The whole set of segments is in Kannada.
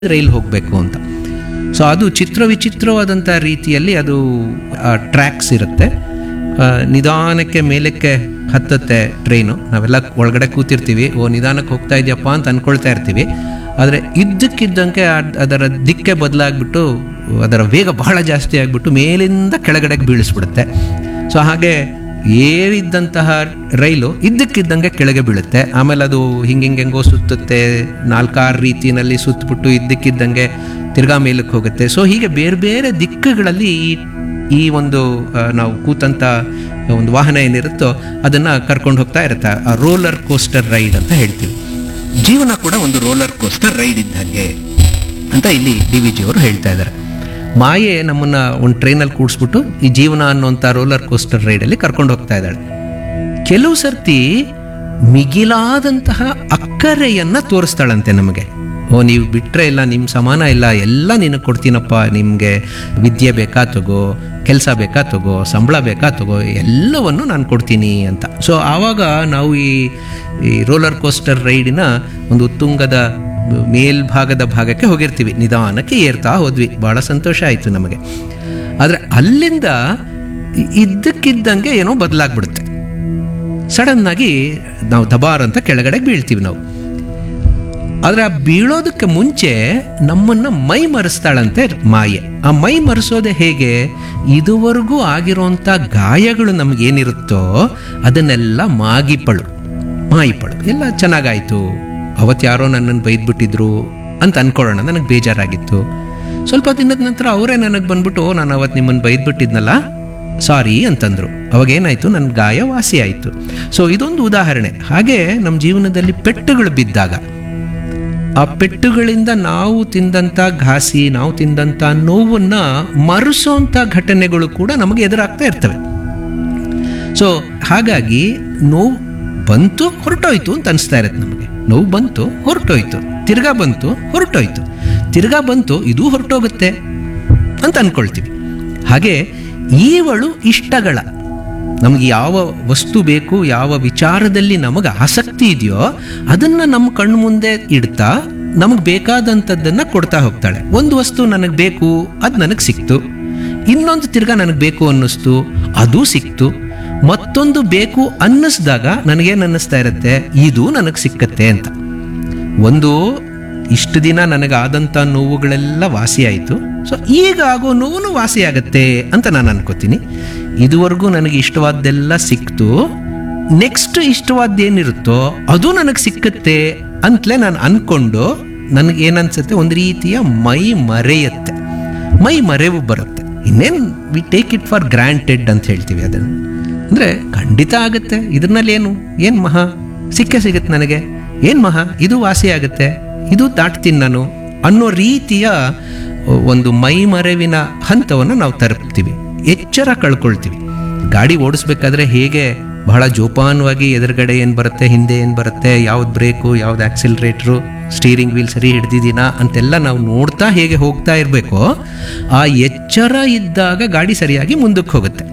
ರೈಲ್ ಹೋಗಬೇಕು ಅಂತ ಸೊ ಅದು ಚಿತ್ರ ವಿಚಿತ್ರವಾದಂಥ ರೀತಿಯಲ್ಲಿ ಅದು ಟ್ರ್ಯಾಕ್ಸ್ ಇರುತ್ತೆ ಆ, ನಿಧಾನಕ್ಕೆ ಮೇಲಕ್ಕೆ ಹತ್ತತ್ತೆ ಟ್ರೈನು ನಾವೆಲ್ಲ ಒಳಗಡೆ ಕೂತಿರ್ತೀವಿ ಓ ನಿಧಾನಕ್ಕೆ ಹೋಗ್ತಾ ಇದೆಯಪ್ಪ ಅಂತ ಅಂದ್ಕೊಳ್ತಾ ಇರ್ತೀವಿ ಆದರೆ ಇದ್ದಕ್ಕಿದ್ದಂಗೆ ಅದ್- ಅದರ ದಿಕ್ಕೆ ಬದಲಾಗ್ಬಿಟ್ಟು ಅದರ ವೇಗ ಬಹಳ ಜಾಸ್ತಿ ಆಗಿಬಿಟ್ಟು ಮೇಲಿಂದ ಕೆಳಗಡೆಗೆ ಬೀಳಿಸ್ಬಿಡುತ್ತೆ ಸೊ ಹಾಗೆ ಏರಿದ್ದಂತಹ ರೈಲು ಇದ್ದಕ್ಕಿದ್ದಂಗೆ ಕೆಳಗೆ ಬೀಳುತ್ತೆ ಆಮೇಲೆ ಅದು ಹಿಂಗಿಂಗೆಂಗೋ ಸುತ್ತುತ್ತೆ ನಾಲ್ಕಾರು ರೀತಿಯಲ್ಲಿ ಸುತ್ತಬಿಟ್ಟು ಇದ್ದಕ್ಕಿದ್ದಂಗೆ ತಿರ್ಗಾ ಮೇಲಕ್ಕೆ ಹೋಗುತ್ತೆ ಸೊ ಹೀಗೆ ಬೇರೆ ಬೇರೆ ದಿಕ್ಕುಗಳಲ್ಲಿ ಈ ಈ ಒಂದು ಆ, ನಾವು ಕೂತಂಥ ಒಂದು ವಾಹನ ಏನಿರುತ್ತೋ ಅದನ್ನು ಕರ್ಕೊಂಡು ಹೋಗ್ತಾ ಇರುತ್ತೆ ಆ ರೋಲರ್ ಕೋಸ್ಟರ್ ರೈಡ್ ಅಂತ ಹೇಳ್ತೀವಿ ಜೀವನ ಕೂಡ ಒಂದು ರೋಲರ್ ಕೋಸ್ಟರ್ ರೈಡ್ ಇದ್ದಂಗೆ ಅಂತ ಇಲ್ಲಿ ಡಿ ವಿ ಜಿಯವರು ಹೇಳ್ತಾ ಇದ್ದಾರೆ ಮಾಯೆ ನಮ್ಮನ್ನ ಒಂದು ಟ್ರೈನಲ್ಲಿ ಕೂಡಿಸ್ಬಿಟ್ಟು ಈ ಜೀವನ ಅನ್ನುವಂಥ ರೋಲರ್ ಕೋಸ್ಟರ್ ರೈಡಲ್ಲಿ ಕರ್ಕೊಂಡು ಹೋಗ್ತಾ ಇದ್ದಾಳೆ ಕೆಲವು ಸರ್ತಿ ಮಿಗಿಲಾದಂತಹ ಅಕ್ಕರೆಯನ್ನ ತೋರಿಸ್ತಾಳಂತೆ ನಮಗೆ ಓ ನೀವು ಬಿಟ್ಟರೆ ಇಲ್ಲ ನಿಮ್ಮ ಸಮಾನ ಇಲ್ಲ ಎಲ್ಲ ನಿನಗೆ ಕೊಡ್ತೀನಪ್ಪ ನಿಮಗೆ ವಿದ್ಯೆ ಬೇಕಾ ತಗೋ ಕೆಲಸ ಬೇಕಾ ತಗೋ ಸಂಬಳ ಬೇಕಾ ತಗೋ ಎಲ್ಲವನ್ನು ನಾನು ಕೊಡ್ತೀನಿ ಅಂತ ಸೊ ಆವಾಗ ನಾವು ಈ ಈ ರೋಲರ್ ಕೋಸ್ಟರ್ ರೈಡಿನ ಒಂದು ಉತ್ತುಂಗದ ಮೇಲ್ಭಾಗದ ಭಾಗಕ್ಕೆ ಹೋಗಿರ್ತೀವಿ ನಿಧಾನಕ್ಕೆ ಏರ್ತಾ ಹೋದ್ವಿ ಭಾಳ ಸಂತೋಷ ಆಯಿತು ನಮಗೆ ಆದರೆ ಅಲ್ಲಿಂದ ಇ- ಇದ್ದಕ್ಕಿದ್ದಂಗೆ ಏನೋ ಬದಲಾಗ್ಬಿಡುತ್ತೆ ಸಡನ್ ಆಗಿ ನಾವು ದಬಾರ್ ಅಂತ ಕೆಳಗಡೆ ಬೀಳ್ತೀವಿ ನಾವು ಆದರೆ ಆ ಬೀಳೋದಕ್ಕೆ ಮುಂಚೆ ನಮ್ಮನ್ನ ಮೈ ಮರೆಸ್ತಾಳಂತೆ ಮಾಯೆ ಆ ಮೈ ಮರೆಸೋದೆ ಹೇಗೆ ಇದುವರೆಗೂ ಆಗಿರೋಂಥ ಗಾಯಗಳು ನಮಗೇನಿರುತ್ತೋ ಅದನ್ನೆಲ್ಲ ಮಾಗಿಪಳು ಮಾಯಿಪಳು ಎಲ್ಲ ಚೆನ್ನಾಗಾಯ್ತು ಅವತ್ತು ಯಾರೋ ನನ್ನನ್ನು ಬೈದ್ಬಿಟ್ಟಿದ್ರು ಅಂತ ಅನ್ಕೊಳ್ಳೋಣ ನನಗೆ ಬೇಜಾರಾಗಿತ್ತು ಸ್ವಲ್ಪ ದಿನದ ನಂತರ ಅವರೇ ನನಗೆ ಬಂದ್ಬಿಟ್ಟು "ಓ, ನಾನು ಅವತ್ತು ನಿಮ್ಮನ್ನು ಬೈದ್ಬಿಟ್ಟಿದ್ನಲ್ಲ ಸಾರಿ ಅಂತಂದ್ರು ಅವಾಗೇನಾಯ್ತು ನನ್ನ ಗಾಯ ವಾಸಿ ಆಯಿತು ಸೊ ಇದೊಂದು ಉದಾಹರಣೆ ಹಾಗೆ ನಮ್ಮ ಜೀವನದಲ್ಲಿ ಪೆಟ್ಟುಗಳು ಬಿದ್ದಾಗ ಆ ಪೆಟ್ಟುಗಳಿಂದ ನಾವು ತಿಂದಂಥ ಘಾಸಿ ನಾವು ತಿಂದಂಥ ನೋವನ್ನ ಮರೆಸೋಂಥ ಘಟನೆಗಳು ಕೂಡ ನಮಗೆ ಎದುರಾಗ್ತಾ ಇರ್ತವೆ ಸೊ ಹಾಗಾಗಿ ನೋವು ಬಂತು ಹೊರಟೋಯ್ತು ಅಂತ ಅನಿಸ್ತಾ ಇರುತ್ತೆ ನಮಗೆ ನೋವು ಬಂತು ಹೊರಟೋಯ್ತು ತಿರ್ಗಾ ಬಂತು ಹೊರಟೋಯ್ತು ತಿರ್ಗಾ ಬಂತು ಇದು ಹೊರಟೋಗುತ್ತೆ ಅಂತ ಅನ್ಕೊಳ್ತೀವಿ ಹಾಗೆ ಈವಳು ಇಷ್ಟಗಳ ನಮಗೆ ಯಾವ ವಸ್ತು ಬೇಕು ಯಾವ ವಿಚಾರದಲ್ಲಿ ನಮಗೆ ಆಸಕ್ತಿ ಇದೆಯೋ ಅದನ್ನು ನಮ್ಮ ಕಣ್ಣು ಮುಂದೆ ಇಡ್ತಾ ನಮಗೆ ಬೇಕಾದಂಥದ್ದನ್ನು ಕೊಡ್ತಾ ಹೋಗ್ತಾಳೆ ಒಂದು ವಸ್ತು ನನಗೆ ಬೇಕು ಅದು ನನಗೆ ಸಿಕ್ತು ಇನ್ನೊಂದು ತಿರ್ಗಾ ನನಗೆ ಬೇಕು ಅನ್ನಿಸ್ತು ಅದು ಸಿಕ್ತು ಮತ್ತೊಂದು ಬೇಕು ಅನ್ನಿಸ್ದಾಗ ನನಗೇನು ಅನ್ನಿಸ್ತಾ ಇರುತ್ತೆ ಇದು ನನಗೆ ಸಿಕ್ಕತ್ತೆ ಅಂತ ಒಂದು ಇಷ್ಟು ದಿನ ನನಗಾದಂಥ ನೋವುಗಳೆಲ್ಲ ವಾಸಿಯಾಯಿತು ಸೊ ಈಗ ಆಗೋ ನೋವು ವಾಸಿಯಾಗತ್ತೆ ಅಂತ ನಾನು ಅನ್ಕೋತೀನಿ ಇದುವರೆಗೂ ನನಗೆ ಇಷ್ಟವಾದ್ದೆಲ್ಲ ಸಿಕ್ತು ನೆಕ್ಸ್ಟ್ ಇಷ್ಟವಾದ್ದೇನಿರುತ್ತೋ ಅದು ನನಗೆ ಸಿಕ್ಕತ್ತೆ ಅಂತಲೇ ನಾನು ಅನ್ಕೊಂಡು ನನಗೆ ಏನನ್ಸುತ್ತೆ ಒಂದು ರೀತಿಯ ಮೈ ಮರೆಯುತ್ತೆ ಮೈ ಮರೆವು ಬರುತ್ತೆ ಇನ್ನೇನು we take it for granted ಅಂತ ಹೇಳ್ತೀವಿ ಅದನ್ನು ಅಂದರೆ ಖಂಡಿತ ಆಗುತ್ತೆ ಇದ್ರಲ್ಲಿ ಏನು ಏನು ಮಹಾ ಸಿಕ್ಕೇ ಸಿಗುತ್ತೆ ನನಗೆ ಏನು ಮಹಾ ಇದು ವಾಸಿ ಆಗುತ್ತೆ ಇದು ದಾಟ್ತೀನಿ ನಾನು ಅನ್ನೋ ರೀತಿಯ ಒಂದು ಮೈಮರೆವಿನ ಹಂತವನ್ನು ನಾವು ತಲುಪ್ತೀವಿ ಎಚ್ಚರ ಕಳ್ಕೊಳ್ತೀವಿ ಗಾಡಿ ಓಡಿಸ್ಬೇಕಾದ್ರೆ ಹೇಗೆ ಬಹಳ ಜೋಪಾನವಾಗಿ ಎದುರುಗಡೆ ಏನು ಬರುತ್ತೆ ಹಿಂದೆ ಏನು ಬರುತ್ತೆ ಯಾವ್ದು ಬ್ರೇಕು ಯಾವ್ದು ಆಕ್ಸಿಲರೇಟ್ರು ಸ್ಟೀರಿಂಗ್ ವೀಲ್ ಸರಿ ಹಿಡ್ದಿದ್ದೀನಾ ಅಂತೆಲ್ಲ ನಾವು ನೋಡ್ತಾ ಹೇಗೆ ಹೋಗ್ತಾ ಇರಬೇಕೋ ಆ ಎಚ್ಚರ ಇದ್ದಾಗ ಗಾಡಿ ಸರಿಯಾಗಿ ಮುಂದಕ್ಕೆ ಹೋಗುತ್ತೆ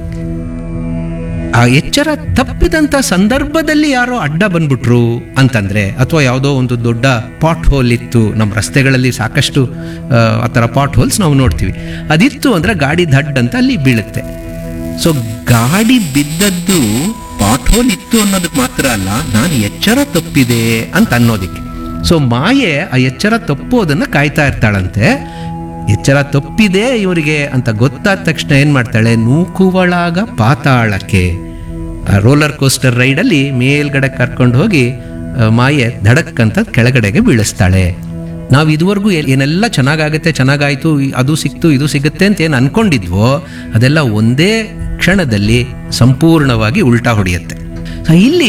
ಆ ಎಚ್ಚರ ತಪ್ಪಿದಂಥ ಸಂದರ್ಭದಲ್ಲಿ ಯಾರೋ ಅಡ್ಡ ಬಂದ್ಬಿಟ್ರು ಅಂತಂದ್ರೆ ಅಥವಾ ಯಾವುದೋ ಒಂದು ದೊಡ್ಡ ಪಾಟ್ ಹೋಲ್ ಇತ್ತು ನಮ್ಮ ರಸ್ತೆಗಳಲ್ಲಿ ಸಾಕಷ್ಟು ಆ, ಆ ಥರ ಪಾಟ್ ಹೋಲ್ಸ್ ನಾವು ನೋಡ್ತೀವಿ ಅದಿತ್ತು ಅಂದ್ರೆ ಗಾಡಿ ದಡ್ ಅಂತ ಅಲ್ಲಿ ಬೀಳುತ್ತೆ ಸೊ ಗಾಡಿ ಬಿದ್ದದ್ದು ಪಾಟ್ ಹೋಲ್ ಇತ್ತು ಅನ್ನೋದಕ್ಕೆ ಮಾತ್ರ ಅಲ್ಲ ನಾನು ಎಚ್ಚರ ತಪ್ಪಿದೆ ಅಂತ ಅನ್ನೋದಕ್ಕೆ ಸೊ ಮಾಯೆ ಆ ಎಚ್ಚರ ತಪ್ಪೋದನ್ನ ಕಾಯ್ತಾ ಇರ್ತಾಳಂತೆ ಎಚ್ಚರ ತಪ್ಪಿದೆ ಇವರಿಗೆ ಅಂತ ಗೊತ್ತಾದ ತಕ್ಷಣ ಏನ್ ಮಾಡ್ತಾಳೆ ನೂಕುವಳಾಗ ಪಾತಾಳಕ್ಕೆ ಆ ರೋಲರ್ ಕೋಸ್ಟರ್ ರೈಡಲ್ಲಿ ಮೇಲ್ಗಡೆ ಕರ್ಕೊಂಡು ಹೋಗಿ ಆ, ಮಾಯೆ ಧಡಕ್ ಅಂತ ಕೆಳಗಡೆಗೆ ಬೀಳಿಸ್ತಾಳೆ ನಾವು ಇದುವರೆಗೂ ಏ- ಏನೆಲ್ಲ ಚೆನ್ನಾಗಾಗುತ್ತೆ ಚೆನ್ನಾಗಾಯ್ತು ಈ- ಅದು ಸಿಕ್ತು ಇದು ಸಿಗುತ್ತೆ ಅಂತ ಏನು ಅನ್ಕೊಂಡಿದ್ವೋ ಅದೆಲ್ಲ ಒಂದೇ ಕ್ಷಣದಲ್ಲಿ ಸಂಪೂರ್ಣವಾಗಿ ಉಲ್ಟಾ ಹೊಡೆಯುತ್ತೆ ಸೊ ಇಲ್ಲಿ